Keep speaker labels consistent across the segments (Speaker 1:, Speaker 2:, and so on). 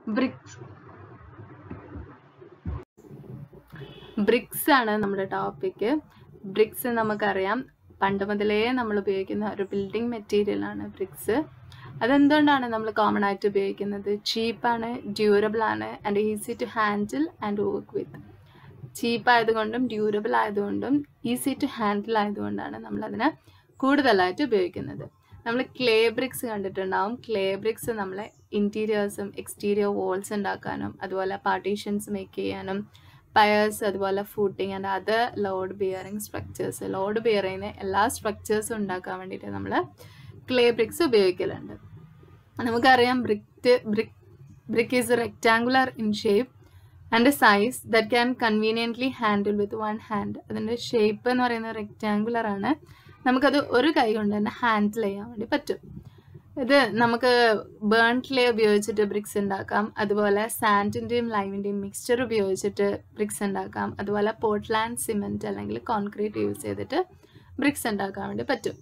Speaker 1: BRICS BRICS ആണ് നമ്മുടെ topic BRICS നമുക്കറിയാം പണ്ട് മുതലേ നമ്മൾ ഉപയോഗിക്കുന്ന ഒരു ബിൽഡിംഗ് മെറ്റീരിയൽ ആണ് ബ്രിക്സ് അതെന്തുകൊണ്ടാണ് നമ്മൾ കോമൺ ആയിട്ട് ഉപയോഗിക്കുന്നത് ചീപ്പാണ് ഡ്യൂറബിൾ ആണ് and easy to handle and work with cheap ആയതുകൊണ്ടും ഡ്യൂറബിൾ ആയതുകൊണ്ടും ഈസി ടു ഹാൻഡിൽ ആയതുകൊണ്ടാണ് നമ്മൾ അതിനെ കൂടുതലായിട്ട് ഉപയോഗിക്കുന്നത് നമ്മൾ ക്ലേ ബ്രിക്സ് കണ്ടിട്ടുണ്ടാവും ക്ലേ ബ്രിക്സ് നമ്മളെ ഇൻറ്റീരിയേഴ്സും എക്സ്റ്റീരിയർ വോൾസ് ഉണ്ടാക്കാനും അതുപോലെ പാർട്ടീഷൻസ് മേക്ക് ചെയ്യാനും പയേഴ്സ് അതുപോലെ footing and other load bearing structures load bear ചെയ്യുന്ന എല്ലാ സ്ട്രക്ചേഴ്സും ഉണ്ടാക്കാൻ വേണ്ടിയിട്ട് നമ്മൾ ക്ലേ ബ്രിക്സ് ഉപയോഗിക്കലുണ്ട് നമുക്കറിയാം brick brick brick is rectangular in shape and size that can conveniently handle with one hand അതിൻ്റെ ഷേപ്പ് എന്ന് പറയുന്നത് റെക്റ്റാങ്കുലർ ആണ് നമുക്കത് ഒരു കൈ കൊണ്ട് തന്നെ ഹാൻഡിൽ ചെയ്യാൻ വേണ്ടി പറ്റും ഇത് നമുക്ക് ബേൺ ക്ലേ ഉപയോഗിച്ചിട്ട് ബ്രിക്സ് ഉണ്ടാക്കാം അതുപോലെ സാൻഡിൻ്റെയും ലൈമിൻ്റെയും മിക്സ്ചർ ഉപയോഗിച്ചിട്ട് ബ്രിക്സ് ഉണ്ടാക്കാം അതുപോലെ പോർട്ട്ലാൻഡ് സിമെൻറ്റ് അല്ലെങ്കിൽ കോൺക്രീറ്റ് യൂസ് ചെയ്തിട്ട് ബ്രിക്സ് ഉണ്ടാക്കാൻ വേണ്ടി പറ്റും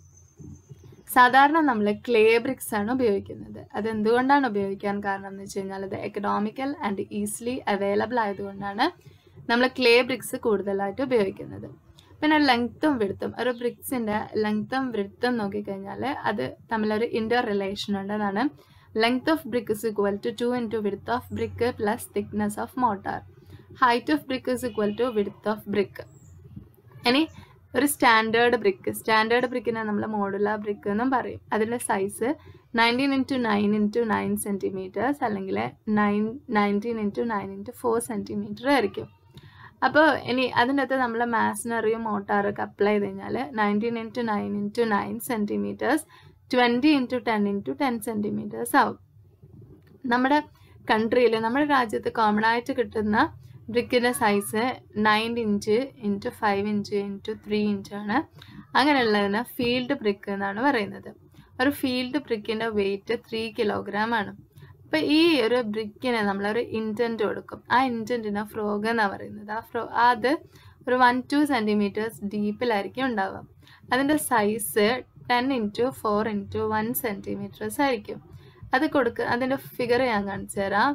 Speaker 1: സാധാരണ നമ്മൾ ക്ലേ ബ്രിക്സ് ആണ് ഉപയോഗിക്കുന്നത് അത് എന്തുകൊണ്ടാണ് ഉപയോഗിക്കാൻ കാരണം എന്ന് വെച്ച് കഴിഞ്ഞാൽ അത് എക്കണോമിക്കൽ ആൻഡ് ഈസിലി അവൈലബിൾ ആയതുകൊണ്ടാണ് നമ്മൾ ക്ലേ ബ്രിക്സ് കൂടുതലായിട്ട് ഉപയോഗിക്കുന്നത് പിന്നെ ലെങ്ത്തും വിടുത്തും ഒരു ബ്രിക്സിൻ്റെ ലെങ്ത്തും വിടുത്തും നോക്കിക്കഴിഞ്ഞാൽ അത് തമ്മിലൊരു ഇൻ്റർ റിലേഷൻ ഉണ്ട് അതാണ് length of brick is equal to two into width of brick plus thickness of mortar height of brick is equal to width of brick ഇനി ഒരു സ്റ്റാൻഡേർഡ് ബ്രിക്ക് സ്റ്റാൻഡേർഡ് ബ്രിക്കിനെ നമ്മൾ മോഡുലാർ ബ്രിക്ക് എന്നും പറയും അതിൻ്റെ size nineteen into nine into nine centimetres അല്ലെങ്കിൽ nine nineteen into nine into four centimetre ആയിരിക്കും അപ്പോൾ ഇനി അതിൻ്റെ അകത്ത് നമ്മൾ മാസിനറിയും മോട്ടാറൊക്കെ അപ്ലൈ ചെയ്ത് കഴിഞ്ഞാൽ nineteen into nine into nine centimetres twenty into ten into ten centimetres ആവും നമ്മുടെ കൺട്രിയിൽ നമ്മുടെ രാജ്യത്ത് കോമൺ ആയിട്ട് കിട്ടുന്ന ബ്രിക്കിൻ്റെ size nine inch into five inch into three ഇഞ്ചാണ് അങ്ങനെയുള്ളതിന് ഫീൽഡ് ബ്രിക്ക് എന്നാണ് പറയുന്നത് ഒരു ഫീൽഡ് ബ്രിക്കിൻ്റെ വെയിറ്റ് ത്രീ കിലോഗ്രാം ആണ് അപ്പോൾ ഈ ഒരു ബ്രിക്കിന് നമ്മളൊരു ഇൻറ്റൻറ്റ് കൊടുക്കും ആ ഇൻറ്റൻറ്റിന് ഫ്രോഗ് എന്നാണ് പറയുന്നത് ആ ഫ്രോ അത് ഒരു വൺ ടു സെൻറ്റിമീറ്റേഴ്സ് ഡീപ്പിലായിരിക്കും ഉണ്ടാവുക അതിൻ്റെ size ten into four into one centimetres ആയിരിക്കും അത് കൊടുക്ക അതിൻ്റെ ഫിഗർ ഞാൻ കാണിച്ചു തരാം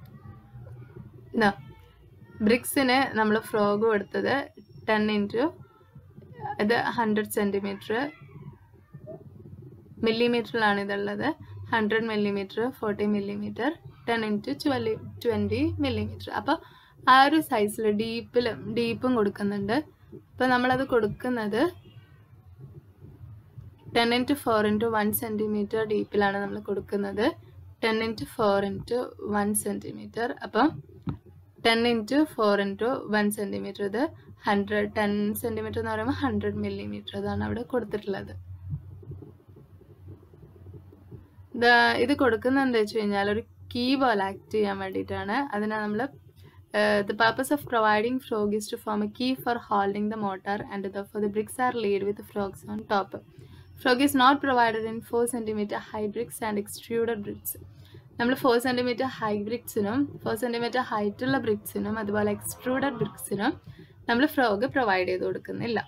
Speaker 1: ഇതാ ബ്രിക്സിന് നമ്മൾ ഫ്രോഗ് കൊടുത്തത് ടെൻ ഇൻറ്റു ഇത് ഹൺഡ്രഡ് സെൻറ്റിമീറ്റർ മില്ലിമീറ്ററിലാണ് ഇതുള്ളത് hundred millimetre forty millimetre ten into twelve twenty millimetre അപ്പോൾ ആ ഒരു സൈസിൽ ഡീപ്പിലും ഡീപ്പും കൊടുക്കുന്നുണ്ട് അപ്പോൾ നമ്മളത് കൊടുക്കുന്നത് ten into four into one centimetre ഡീപ്പിലാണ് നമ്മൾ കൊടുക്കുന്നത് ten into four into one centimetre അപ്പം ten into four into one centimetre ഇത് ഹൺഡ്രഡ് ടെൻ സെൻറ്റിമീറ്റർ എന്ന് പറയുമ്പോൾ ഹൺഡ്രഡ് മില്ലിമീറ്റർ അതാണ് അവിടെ കൊടുത്തിട്ടുള്ളത് ഇത് കൊടുക്കുന്നത് എന്താ വെച്ച് കഴിഞ്ഞാൽ ഒരു കീ പോലെ ആക്ട് ചെയ്യാൻ വേണ്ടിയിട്ടാണ് അതിനെ നമ്മൾ the purpose of providing frog is to form a key for holding the mortar and the for the bricks are laid with frogs on top frog is not provided in four centimetre high bricks and extruded bricks നമ്മൾ four centimetre high ബ്രിക്സിനും four centimetre ഹൈറ്റുള്ള ബ്രിക്സിനും അതുപോലെ extruded ബ്രിക്സിനും നമ്മൾ frog provide ചെയ്ത് കൊടുക്കുന്നില്ല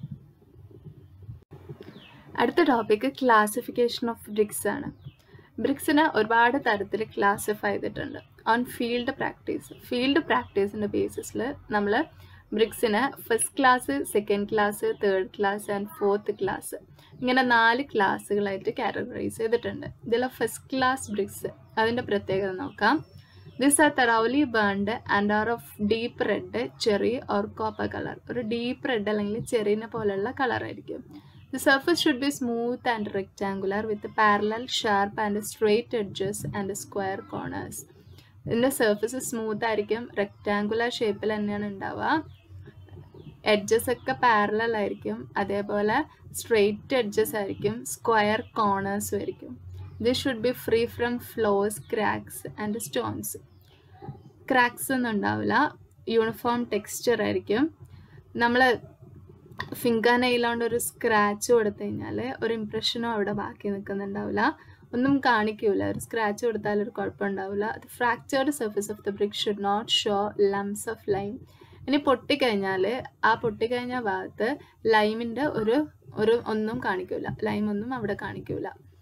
Speaker 1: അടുത്ത topic classification of BRICS ആണ് ബ്രിക്സിനെ ഒരുപാട് തരത്തിൽ ക്ലാസിഫൈ ചെയ്തിട്ടുണ്ട് ഓൺ ഫീൽഡ് പ്രാക്ടീസ് ഫീൽഡ് പ്രാക്ടീസിൻ്റെ ബേസിസിൽ നമ്മൾ ബ്രിക്സിനെ first class second class third class and fourth class ഇങ്ങനെ നാല് ക്ലാസ്സുകളായിട്ട് കാറ്റഗറൈസ് ചെയ്തിട്ടുണ്ട് ഇതിൽ ഫസ്റ്റ് ക്ലാസ് ബ്രിക്സ് അതിൻ്റെ പ്രത്യേകത നോക്കാം this are thoroughly burned and are of deep red cherry or copper colour ഒരു ഡീപ്പ് റെഡ് അല്ലെങ്കിൽ ചെറിനെ പോലെയുള്ള കളറായിരിക്കും the surface should be smooth and rectangular with parallel sharp and straight edges and square corners ഇതിൻ്റെ surface smooth ആയിരിക്കും rectangular ഷേപ്പിൽ തന്നെയാണ് ഉണ്ടാവുക എഡ്ജസ് ഒക്കെ പാരലൽ ആയിരിക്കും അതേപോലെ സ്ട്രെയിറ്റ് എഡ്ജസ് ആയിരിക്കും സ്ക്വയർ കോർണേഴ്സും ആയിരിക്കും this should be free from flaws cracks and stones cracks ഒന്നും ഉണ്ടാവില്ല യൂണിഫോം ടെക്സ്ചർ ആയിരിക്കും നമ്മൾ ഫിംഗർ നെയിലോണ്ട് ഒരു സ്ക്രാച്ച് കൊടുത്തു കഴിഞ്ഞാൽ ഒരു ഇംപ്രഷനും അവിടെ ബാക്കി നിൽക്കുന്നുണ്ടാവില്ല ഒന്നും കാണിക്കൂല ഒരു സ്ക്രാച്ച് കൊടുത്താൽ ഒരു കുഴപ്പമുണ്ടാവില്ല അത് fractured surface of the brick should not show lumps of lime ഇനി പൊട്ടിക്കഴിഞ്ഞാൽ ആ പൊട്ടിക്കഴിഞ്ഞ ഭാഗത്ത് ലൈമിൻ്റെ ഒരു ഒരു ഒന്നും കാണിക്കൂല ലൈം ഒന്നും അവിടെ കാണിക്കൂല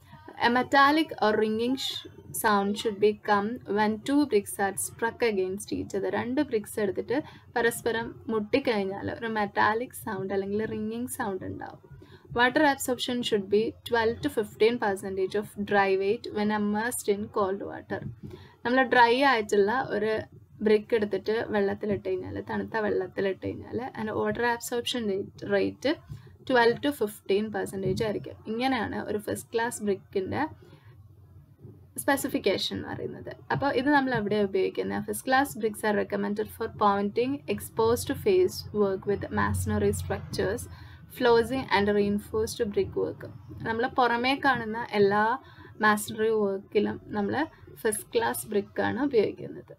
Speaker 1: a metallic or ringing sh- sound should be come when two bricks are struck against each other രണ്ട് ബ്രിക്സ് എടുത്തിട്ട് പരസ്പരം മുട്ടിക്കഴിഞ്ഞാൽ ഒരു മെറ്റാലിക് സൗണ്ട് അല്ലെങ്കിൽ റിംഗിങ് സൗണ്ട് ഉണ്ടാവും water absorption should be twelve to fifteen percentage of dry weight when immersed in cold water നമ്മൾ dry ആയിട്ടുള്ള ഒരു ബ്രിക്ക് എടുത്തിട്ട് വെള്ളത്തിലിട്ട് കഴിഞ്ഞാൽ തണുത്ത വെള്ളത്തിലിട്ട് കഴിഞ്ഞാൽ അതിൻ്റെ water absorption rate rate twelve to fifteen percentage ആയിരിക്കും ഇങ്ങനെയാണ് ഒരു ഫസ്റ്റ് ക്ലാസ് ബ്രിക്കിൻ്റെ സ്പെസിഫിക്കേഷൻ എന്ന് പറയുന്നത് അപ്പോൾ ഇത് നമ്മൾ എവിടെ ഉപയോഗിക്കുന്നത് first class bricks are recommended for pointing exposed face work with masonry structures flooring and reinforced brick work നമ്മൾ പുറമേ കാണുന്ന എല്ലാ മാസനറി വർക്കിലും നമ്മൾ ഫസ്റ്റ് ക്ലാസ് ബ്രിക്കാണ് ഉപയോഗിക്കുന്നത്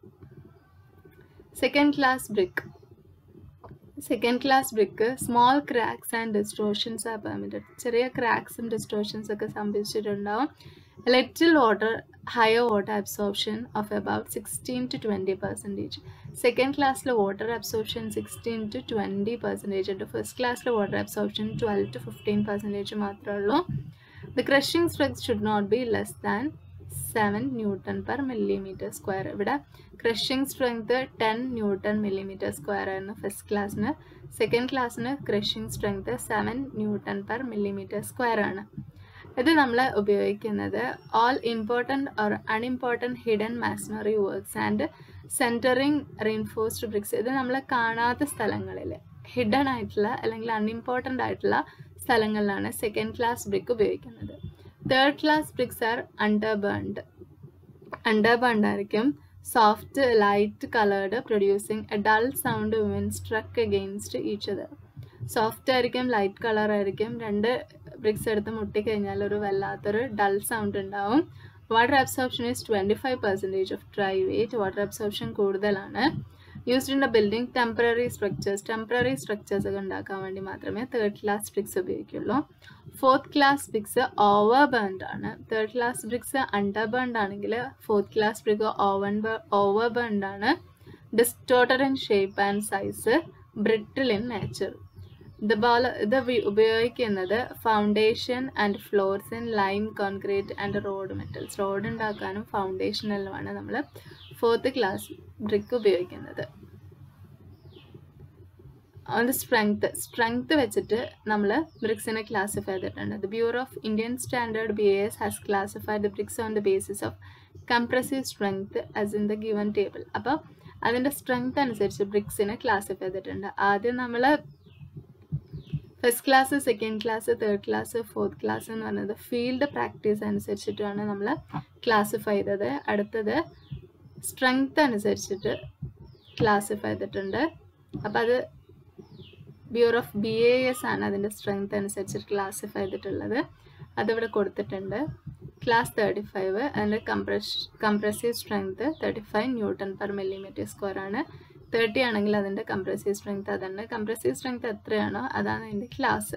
Speaker 1: second class brick second class brick small cracks and distortions are permitted ചെറിയ ക്രാക്സും distortions ഒക്കെ സംഭവിച്ചിട്ടുണ്ടാവും little water higher water absorption of about sixteen to twenty percentage second ക്ലാസ്സിൽ water absorption sixteen to twenty percentage ഉണ്ട് first ക്ലാസ്സിൽ water absorption twelve to fifteen percentage മാത്രമേ ഉള്ളൂ the crushing strength should not be less than seven newton per millimetre square ഇവിടെ crushing strength ten newton millimetre square ആയിരുന്നു first ക്ലാസ്സിന് second ക്ലാസ്സിന് crushing strength seven newton per millimetre square ആണ് ഇത് നമ്മൾ ഉപയോഗിക്കുന്നത് all important or unimportant hidden masonry works and centering reinforced bricks ഇത് നമ്മൾ കാണാത്ത സ്ഥലങ്ങളിൽ ഹിഡൻ ആയിട്ടുള്ള അല്ലെങ്കിൽ അൺഇമ്പോർട്ടൻ്റ് ആയിട്ടുള്ള സ്ഥലങ്ങളിലാണ് സെക്കൻഡ് ക്ലാസ് ബ്രിക്ക് ഉപയോഗിക്കുന്നത് third class bricks are under burned under burned ആയിരിക്കും soft light coloured producing a dull sound when struck against each other soft ആയിരിക്കും ലൈറ്റ് കളർ ആയിരിക്കും രണ്ട് ബ്രിക്സ് എടുത്ത് മുട്ടിക്കഴിഞ്ഞാൽ ഒരു വല്ലാത്തൊരു ഡൾ സൗണ്ട് ഉണ്ടാവും water absorption is twenty five percentage of dry weight water absorption കൂടുതലാണ് used in the building temporary structures temporary structures ഒക്കെ ഉണ്ടാക്കാൻ വേണ്ടി മാത്രമേ third class BRICS ഉപയോഗിക്കുള്ളൂ fourth class bricks over burned ആണ് third class bricks under burned ആണെങ്കിൽ fourth class brick oven over burned ആണ് distorted in shape and size brittle in nature ഇതുപോലെ ഇത് ഉപ- ഉപയോഗിക്കുന്നത് foundation and floors in lime concrete and road metals road ഉണ്ടാക്കാനും ഫൗണ്ടേഷനിലുമാണ് നമ്മൾ ഫോർത്ത് ക്ലാസ് ബ്രിക്ക് ഉപയോഗിക്കുന്നത് അത് സ്ട്രെങ്ത് സ്ട്രെങ്ത് വെച്ചിട്ട് നമ്മൾ ബ്രിക്സിനെ ക്ലാസിഫൈ ചെയ്തിട്ടുണ്ട് the bureau of Indian standard B S has classified the bricks on the basis of compressive strength as in the given table അപ്പോൾ അതിൻ്റെ സ്ട്രെങ്ത് അനുസരിച്ച് ബ്രിക്സിനെ ക്ലാസിഫൈ ചെയ്തിട്ടുണ്ട് ആദ്യം നമ്മൾ first class second class third class fourth class എന്ന് പറയുന്നത് field practice അനുസരിച്ചിട്ടാണ് നമ്മൾ ക്ലാസിഫൈ ചെയ്തത് അടുത്തത് സ്ട്രെങ്ത് അനുസരിച്ചിട്ട് ക്ലാസിഫൈ ചെയ്തിട്ടുണ്ട് അപ്പം അത് bureau of B A S ആണ് അതിൻ്റെ സ്ട്രെങ്ത് അനുസരിച്ചിട്ട് ക്ലാസിഫൈ ചെയ്തിട്ടുള്ളത് അതിവിടെ കൊടുത്തിട്ടുണ്ട് ക്ലാസ് തേർട്ടി ഫൈവ് അതിൻ്റെ compress compressive strength thirty five newton per millimetre square ആണ് തേർട്ടി ആണെങ്കിൽ അതിൻ്റെ കംപ്രസീവ് സ്ട്രെങ്ത് അതുണ്ട് കംപ്രസീവ് സ്ട്രെങ്ത് എത്രയാണോ അതാണ് അതിൻ്റെ ക്ലാസ്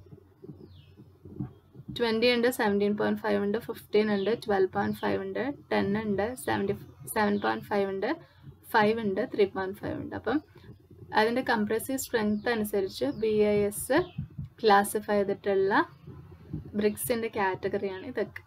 Speaker 1: ട്വൻറ്റി ഉണ്ട് സെവൻറ്റീൻ പോയിൻറ്റ് ഫൈവ് ഉണ്ട് ഫിഫ്റ്റീൻ ഉണ്ട് ട്വൽവ് പോയിൻറ്റ് ഫൈവ് ഉണ്ട് ടെൻ ഉണ്ട് സെവൻറ്റി സെവൻ പോയിൻറ്റ് ഫൈവ് ഉണ്ട് ഫൈവ് ഉണ്ട് ത്രീ പോയിൻറ്റ് ഫൈവ് ഉണ്ട് അപ്പം അതിൻ്റെ കംപ്രസീവ് സ്ട്രെങ്ത് അനുസരിച്ച് ബി ഐ എസ് ക്ലാസിഫൈ ചെയ്തിട്ടുള്ള ബ്രിക്സിൻ്റെ കാറ്റഗറിയാണ് ഇതൊക്കെ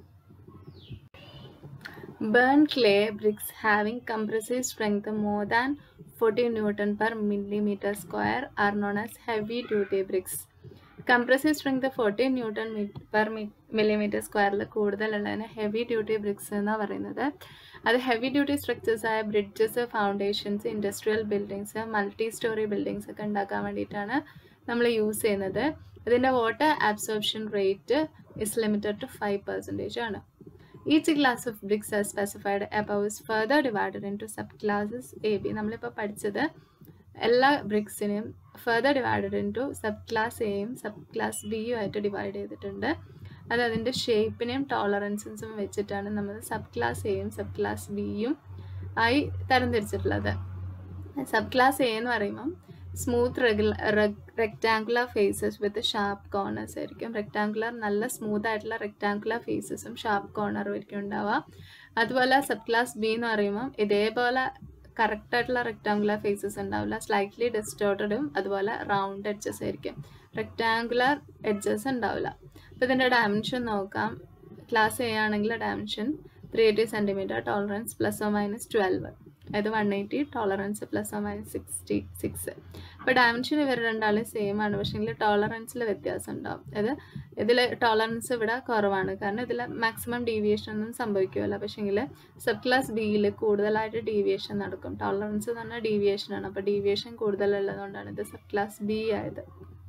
Speaker 1: Burn clay bricks having compressive strength more than 40 Newton per millimeter square are known as heavy duty bricks. Compressive strength forty newton per millimetre സ്ക്വയറിൽ കൂടുതലുള്ളതിന് heavy duty bricks എന്നാണ് പറയുന്നത് അത് heavy duty structures ആയ bridges foundations industrial buildings multi storey buildings ഒക്കെ ഉണ്ടാക്കാൻ വേണ്ടിയിട്ടാണ് നമ്മൾ യൂസ് ചെയ്യുന്നത് അതിൻ്റെ water absorption rate is limited to five percentage ആണ് Each class of bricks as specified above is further divided into subclasses A, B. നമ്മളിപ്പോൾ പഠിച്ചത് എല്ലാ ബ്രിക്സിനെയും further divided into sub class എയും സബ് ക്ലാസ് ബിയും ആയിട്ട് ഡിവൈഡ് ചെയ്തിട്ടുണ്ട് അത് അതിൻ്റെ ഷേപ്പിനെയും ടോളറൻസസും വെച്ചിട്ടാണ് നമ്മൾ സബ് ക്ലാസ് എയും സബ് ക്ലാസ് ബിയും ആയി തരംതിരിച്ചിട്ടുള്ളത് സബ് ക്ലാസ് എ എന്ന് പറയുമ്പം smooth regular rectangular faces with sharp corners ആയിരിക്കും റെക്റ്റാങ്കുലർ നല്ല സ്മൂത്ത് ആയിട്ടുള്ള റെക്റ്റാങ്കുലർ ഫേസസും ഷാർപ്പ് കോർണറും ആയിരിക്കും ഉണ്ടാവുക അതുപോലെ സബ് ക്ലാസ് ബി എന്ന് പറയുമ്പം ഇതേപോലെ കറക്റ്റ് ആയിട്ടുള്ള റെക്റ്റാങ്കുലർ ഫേസസ് ഉണ്ടാവില്ല സ്ലൈറ്റ്ലി ഡിസ്റ്റോർട്ടഡും അതുപോലെ റൗണ്ട് എഡ്ജസ് ആയിരിക്കും റെക്റ്റാങ്കുലർ എഡ്ജസ് ഉണ്ടാവില്ല അപ്പോൾ ഇതിൻ്റെ ഡയമെൻഷൻ നോക്കാം ക്ലാസ് എ ആണെങ്കിൽ dimension three eighty centimetre tolerance plus or minus twelve അത് one eighty tolerance plus or minus sixty six ഇപ്പോൾ ഡയമെൻഷൻ ഇവർ രണ്ടാളും സെയിം ആണ് പക്ഷേങ്കിൽ ടോളറൻസിൽ വ്യത്യാസം ഉണ്ടാവും അത് ഇതിൽ ടോളറൻസ് ഇവിടെ കുറവാണ് കാരണം ഇതിൽ മാക്സിമം ഡീവിയേഷൻ ഒന്നും സംഭവിക്കുമല്ലോ പക്ഷേങ്കിൽ സബ് ക്ലാസ് ബിയിൽ കൂടുതലായിട്ട് ഡീവിയേഷൻ നടക്കും ടോളറൻസ് എന്ന് പറഞ്ഞാൽ ഡീവിയേഷൻ ആണ് അപ്പോൾ ഡീവിയേഷൻ കൂടുതലുള്ളതുകൊണ്ടാണ് ഇത് സബ് ക്ലാസ് ബി ആയത്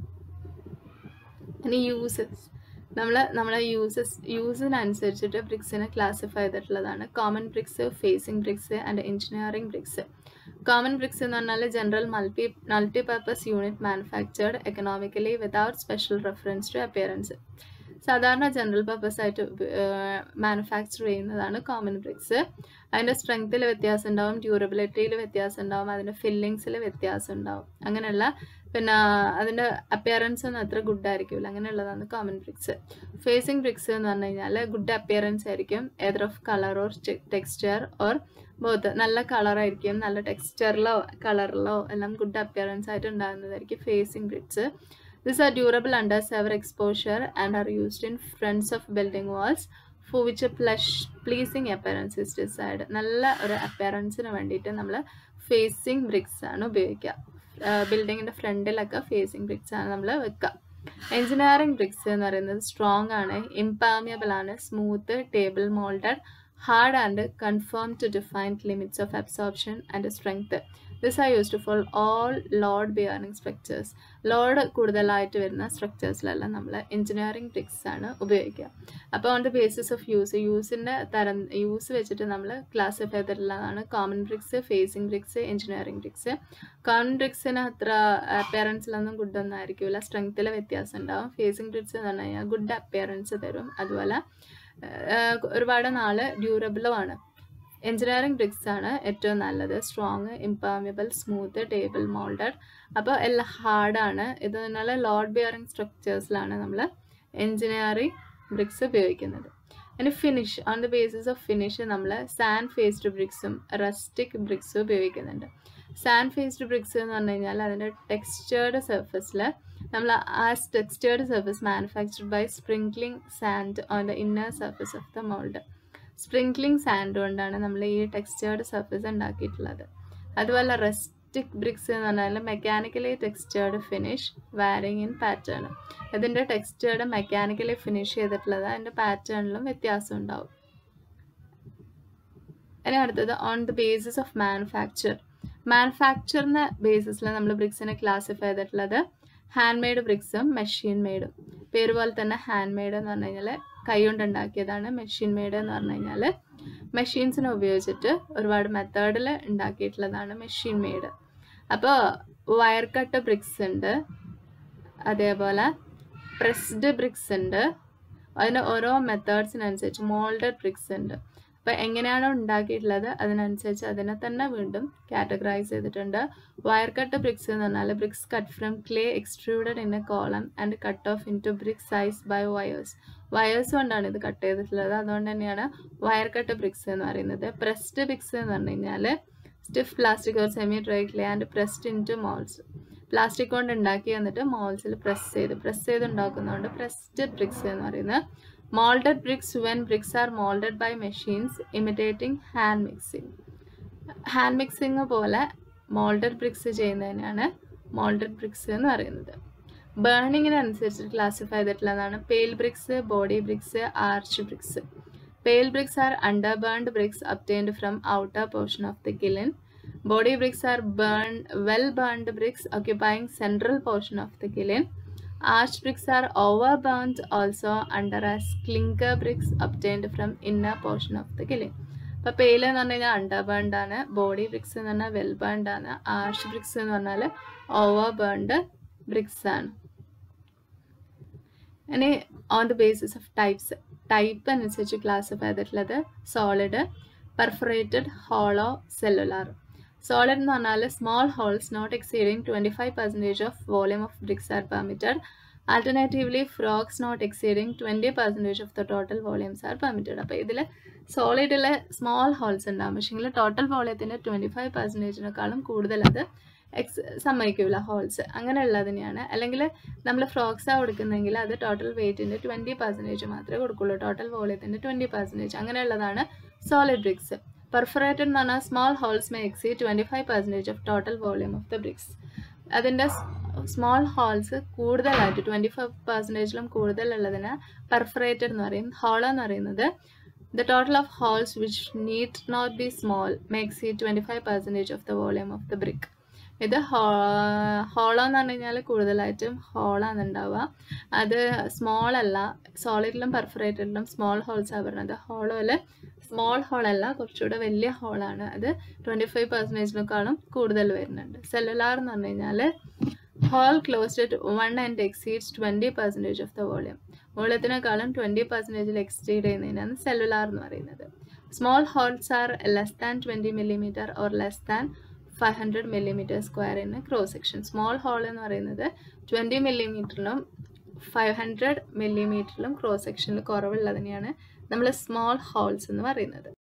Speaker 1: ഇനി യൂസസ് നമ്മൾ നമ്മളെ യൂസസ് യൂസിനനുസരിച്ചിട്ട് ബ്രിക്സിനെ ക്ലാസിഫൈ ചെയ്തിട്ടുള്ളതാണ് common bricks facing bricks and engineering bricks common bricks എന്ന് പറഞ്ഞാൽ general multi multi purpose unit manufactured economically without special reference to appearance സാധാരണ ജനറൽ പർപ്പസ് ആയിട്ട് മാനുഫാക്ചർ ചെയ്യുന്നതാണ് കോമൺ ബ്രിക്സ് അതിൻ്റെ സ്ട്രെങ്ത്തിൽ വ്യത്യാസം ഉണ്ടാവും ഡ്യൂറബിലിറ്റിയിൽ വ്യത്യാസം ഉണ്ടാവും അതിൻ്റെ ഫില്ലിങ്സിൽ വ്യത്യാസം ഉണ്ടാവും അങ്ങനെയുള്ള പിന്നെ അതിൻ്റെ അപ്പിയറൻസ് ഒന്നും അത്ര ഗുഡ് ആയിരിക്കില്ല അങ്ങനെയുള്ളതാണ് കോമൺ ബ്രിക്സ് ഫേസിംഗ് ബ്രിക്സ് എന്ന് പറഞ്ഞു കഴിഞ്ഞാൽ ഗുഡ് അപ്പിയറൻസ് ആയിരിക്കും either of colour or texture or both നല്ല കളറായിരിക്കും നല്ല ടെക്സ്ചറിലോ കളറിലോ എല്ലാം ഗുഡ് അപ്പിയറൻസ് ആയിട്ട് ഉണ്ടാകുന്നതായിരിക്കും facing bricks this are durable under severe exposure and are used in fronts of building walls for which plush pleasing appearance is decide നല്ല ഒരു അപ്പിയറൻസിന് വേണ്ടിയിട്ട് നമ്മൾ ഫേസിംഗ് ബ്രിക്സ് ആണ് ഉപയോഗിക്കുക ബിൽഡിങ്ങിൻ്റെ ഫ്രണ്ടിലൊക്കെ ഫേസിംഗ് ബ്രിക്സ് ആണ് നമ്മൾ വെക്കുക എഞ്ചിനീയറിംഗ് ബ്രിക്സ് എന്ന് പറയുന്നത് സ്ട്രോങ് ആണ് ഇംപാമിയബിൾ ആണ് smooth table moulded hard and confirm to defined limits of absorption and strength this are used for all load bearing structures load കൂടുതലായിട്ട് വരുന്ന സ്ട്രക്ചേഴ്സിലെല്ലാം നമ്മൾ എഞ്ചിനീയറിംഗ് ബ്രിക്സ് ആണ് ഉപയോഗിക്കുക അപ്പോൾ on the basis of use യൂസിൻ്റെ തരം യൂസ് വെച്ചിട്ട് നമ്മൾ ക്ലാസിഫൈ ചെയ്തിട്ടുള്ളതാണ് common bricks facing bricks engineering bricks common ബ്രിക്സിന് അത്ര അപ്പിയറൻസിലൊന്നും ഗുഡ് ഒന്നും ആയിരിക്കില്ല സ്ട്രെങ്ത്തിൽ വ്യത്യാസം ഉണ്ടാവും ഫേസിംഗ് ബ്രിക്സ് എന്ന് പറഞ്ഞു കഴിഞ്ഞാൽ ഗുഡ് അപ്പിയറൻസ് തരും അതുപോലെ ഒരുപാട് നാൾ ഡ്യൂറബിളും ആണ് എഞ്ചിനീയറിംഗ് ബ്രിക്സ് ആണ് ഏറ്റവും നല്ലത് strong impermeable smooth table moulded അപ്പോൾ എല്ലാം ഹാർഡാണ് ഇത് നല്ല ലോഡ് ബിയറിംഗ് സ്ട്രക്ചേഴ്സിലാണ് നമ്മൾ എഞ്ചിനീയറിംഗ് ബ്രിക്സ് ഉപയോഗിക്കുന്നത് ഇനി finish on the basis of finish നമ്മൾ സാൻഡ് ഫേസ്ഡ് ബ്രിക്സും റസ്റ്റിക് ബ്രിക്സും ഉപയോഗിക്കുന്നുണ്ട് സാൻഡ് ഫേസ്ഡ് ബ്രിക്സ് എന്ന് പറഞ്ഞു കഴിഞ്ഞാൽ അതിൻ്റെ ടെക്സ്ചേർഡ് സർഫസിൽ നമ്മൾ ആ textured surface manufactured by sprinkling sand on the inner surface of the mould sprinkling sand കൊണ്ടാണ് നമ്മൾ ഈ ടെക്സ്ചേർഡ് സർഫസ് ഉണ്ടാക്കിയിട്ടുള്ളത് അതുപോലെ റെസ്റ്റിക് ബ്രിക്സ് എന്ന് പറഞ്ഞാൽ mechanically textured finish varying in pattern ഇതിൻ്റെ ടെക്സ്ചേർഡ് മെക്കാനിക്കലി ഫിനിഷ് ചെയ്തിട്ടുള്ളത് അതിൻ്റെ പാറ്റേണിലും വ്യത്യാസം ഉണ്ടാവും ഇനി അടുത്തത് on the basis of manufacture മാനുഫാക്ചറിൻ്റെ ബേസിസിൽ നമ്മൾ ബ്രിക്സിനെ ക്ലാസിഫൈ ചെയ്തിട്ടുള്ളത് ഹാൻഡ് മെയ്ഡ് ബ്രിക്സും മെഷീൻ മെയ്ഡും പേര് പോലെ തന്നെ ഹാൻഡ് മെയ്ഡ് എന്ന് പറഞ്ഞു കഴിഞ്ഞാൽ കൈകൊണ്ട് ഉണ്ടാക്കിയതാണ് മെഷീൻ മെയ്ഡ് എന്ന് പറഞ്ഞു കഴിഞ്ഞാൽ മെഷീൻസിനെ ഉപയോഗിച്ചിട്ട് ഒരുപാട് മെത്തേഡിൽ ഉണ്ടാക്കിയിട്ടുള്ളതാണ് മെഷീൻ മെയ്ഡ് അപ്പോൾ വയർ കട്ട് ബ്രിക്സ് ഉണ്ട് അതേപോലെ പ്രസ്ഡ് ബ്രിക്സ് ഉണ്ട് അതിന് ഓരോ മെത്തേഡ്സിനനുസരിച്ച് മോൾഡഡ് ബ്രിക്സ് ഉണ്ട് അപ്പോൾ എങ്ങനെയാണോ ഉണ്ടാക്കിയിട്ടുള്ളത് അതിനനുസരിച്ച് അതിനെ തന്നെ വീണ്ടും കാറ്റഗറൈസ് ചെയ്തിട്ടുണ്ട് വയർ കട്ട് ബ്രിക്സ് എന്ന് പറഞ്ഞാൽ bricks cut from clay extruded in a column and cut off into brick size by wires wires കൊണ്ടാണ് ഇത് കട്ട് ചെയ്തിട്ടുള്ളത് അതുകൊണ്ട് തന്നെയാണ് വയർ കട്ട് ബ്രിക്സ് എന്ന് പറയുന്നത് പ്രസ്ഡ് ബ്രിക്സ് എന്ന് പറഞ്ഞു കഴിഞ്ഞാൽ stiff plastic or semi dry clay and pressed into moulds plastic കൊണ്ട് ഉണ്ടാക്കി എന്നിട്ട് മോൾസിൽ പ്രസ് ചെയ്ത് പ്രസ് ചെയ്ത് ഉണ്ടാക്കുന്നതുകൊണ്ട് പ്രസ്ഡ് ബ്രിക്സ് എന്ന് പറയുന്നത് moulded bricks when bricks are moulded by machines imitating hand mixing hand mixing പോലെ മോൾഡഡ് ബ്രിക്സ് ചെയ്യുന്നതിനാണ് moulded bricks എന്ന് പറയുന്നത് ബേണിങ്ങിനനുസരിച്ച് ക്ലാസിഫൈ ചെയ്തിട്ടുള്ളതാണ് pale bricks body bricks arch bricks pale bricks are under burned bricks obtained from outer portion of the kiln body bricks are burn well burned bricks occupying central portion of the kiln Arch bricks are overburnt also under as clinker bricks obtained from inner portion of the kiln. അപ്പോൾ pale എന്ന് പറഞ്ഞു കഴിഞ്ഞാൽ under burned ആണ് body bricks എന്ന് പറഞ്ഞാൽ well burned ആണ് arch bricks എന്ന് പറഞ്ഞാൽ ഓവർ ബേൺഡ് ബ്രിക്സ് ആണ് ഇനി on the basis of types type അനുസരിച്ച് ക്ലാസിഫൈ ചെയ്തിട്ടുള്ളത് solid perforated hollow cellular solid എന്ന് പറഞ്ഞാൽ small holes not exceeding twenty five percentage of volume of bricks are permitted alternatively frogs not exceeding twenty percentage of the total volumes are permitted അപ്പോൾ ഇതിൽ സോളിഡിൽ small holes ഉണ്ടാകും പക്ഷേങ്കിൽ total വോളിയത്തിൻ്റെ twenty five പെർസെൻറ്റേജിനേക്കാളും കൂടുതൽ അത് എക്സ് സമ്മതിക്കില്ല holes അങ്ങനെയുള്ളതിനെയാണ് അല്ലെങ്കിൽ നമ്മൾ ഫ്രോക്സാണ് കൊടുക്കുന്നതെങ്കിൽ അത് ടോട്ടൽ വെയിറ്റിൻ്റെ ട്വൻറ്റി പെർസെൻറ്റേജ് മാത്രമേ കൊടുക്കുള്ളൂ ടോട്ടൽ വോളിയത്തിൻ്റെ ട്വൻറ്റി പെർസെൻറ്റേജ് അങ്ങനെയുള്ളതാണ് സോളിഡ് ബ്രിക്സ് പെർഫറേറ്റഡ് എന്ന് പറഞ്ഞാൽ small holes may exceed twenty five percentage of total volume of the bricks അതിൻ്റെ സ്മോൾ ഹോൾസ് കൂടുതലായിട്ട് ട്വൻറ്റി ഫൈവ് പെർസെൻറ്റേജിലും കൂടുതലുള്ളതിന് പെർഫറേറ്റഡ് എന്ന് പറയും ഹോളോ എന്ന് പറയുന്നത് the total of holes which need not be small max ഈ twenty five percentage of the volume of the brick ഇത് ഹോളോ എന്ന് പറഞ്ഞു കഴിഞ്ഞാൽ കൂടുതലായിട്ടും ഹോളാണ് ഉണ്ടാവുക അത് സ്മോൾ അല്ല സോളിഡിലും പെർഫറേറ്റഡിലും സ്മോൾ ഹോൾസാണ് പറയുന്നത് ഹോളോയിൽ സ്മോൾ ഹോളല്ല കുറച്ചുകൂടെ വലിയ ഹോളാണ് അത് ട്വൻറ്റി ഫൈവ് പെർസെൻറ്റേജിനേക്കാളും കൂടുതൽ വരുന്നുണ്ട് സെല്ലുലാർ എന്ന് പറഞ്ഞു കഴിഞ്ഞാൽ hole closed at one and exceeds twenty percentage of the volume വോളിയത്തിനേക്കാളും ട്വൻറ്റി പെർസെൻറ്റേജിൽ എക്സ്റ്റീഡ് ചെയ്യുന്നതിനാണ് സെല്ലുലാർ എന്ന് പറയുന്നത് small holes are less than twenty millimetre or less than five hundred millimetre സ്ക്വയറിന് ക്രോസ് സെക്ഷൻ സ്മോൾ ഹോൾ എന്ന് പറയുന്നത് twenty മില്ലിമീറ്ററിലും five hundred മില്ലിമീറ്ററിലും ക്രോസ് സെക്ഷനിൽ കുറവുള്ളതിനെയാണ് നമ്മൾ സ്മോൾ ഹോൾസ് എന്ന് പറയുന്നത്